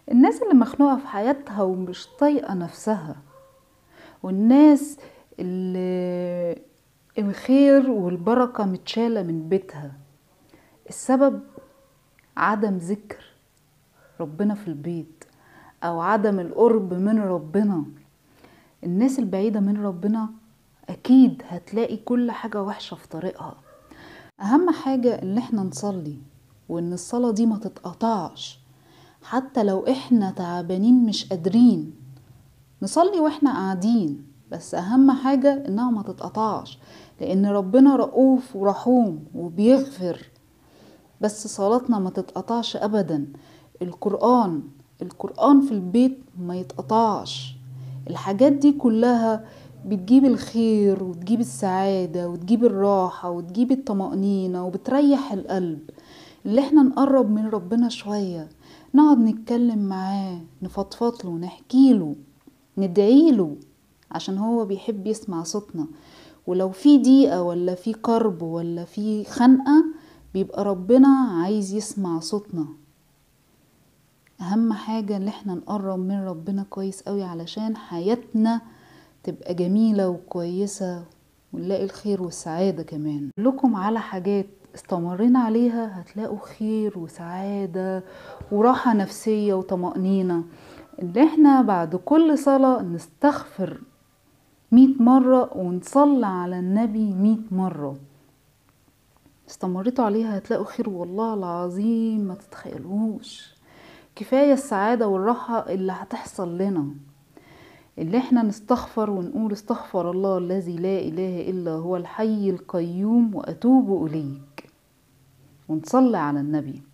الناس اللي مخنوقة في حياتها ومش طايقة نفسها والناس اللي الخير والبركة متشالة من بيتها السبب عدم ذكر ربنا في البيت او عدم القرب من ربنا الناس البعيدة من ربنا اكيد هتلاقي كل حاجة وحشة في طريقها اهم حاجة ان احنا نصلي وان الصلاة دي ما تتقطعش حتى لو احنا تعبانين مش قادرين نصلي واحنا قاعدين بس اهم حاجة انها ما تتقطعش لان ربنا رؤوف ورحوم وبيغفر بس صلاتنا ما تتقطعش ابدا القرآن القرآن في البيت ما يتقطعش الحاجات دي كلها بتجيب الخير وتجيب السعادة وتجيب الراحة وتجيب الطمأنينة وبتريح القلب اللي احنا نقرب من ربنا شوية نقعد نتكلم معاه نفضفض له نحكيله ندعيله عشان هو بيحب يسمع صوتنا ولو في ضيقة ولا في كرب ولا في خنقة بيبقى ربنا عايز يسمع صوتنا اهم حاجة ان احنا نقرب من ربنا كويس قوي علشان حياتنا تبقى جميلة وكويسة ونلاقي الخير والسعادة كمان لكم على حاجات استمرينا عليها هتلاقوا خير وسعادة وراحة نفسية وطمأنينة ان احنا بعد كل صلاة نستغفر مية مرة ونصلي على النبي مية مرة استمريتوا عليها هتلاقوا خير والله العظيم ما تتخيلوش كفاية السعادة والراحة اللي هتحصل لنا اللي احنا نستغفر ونقول استغفر الله الذي لا اله الا هو الحي القيوم واتوب اليك ونصلي على النبي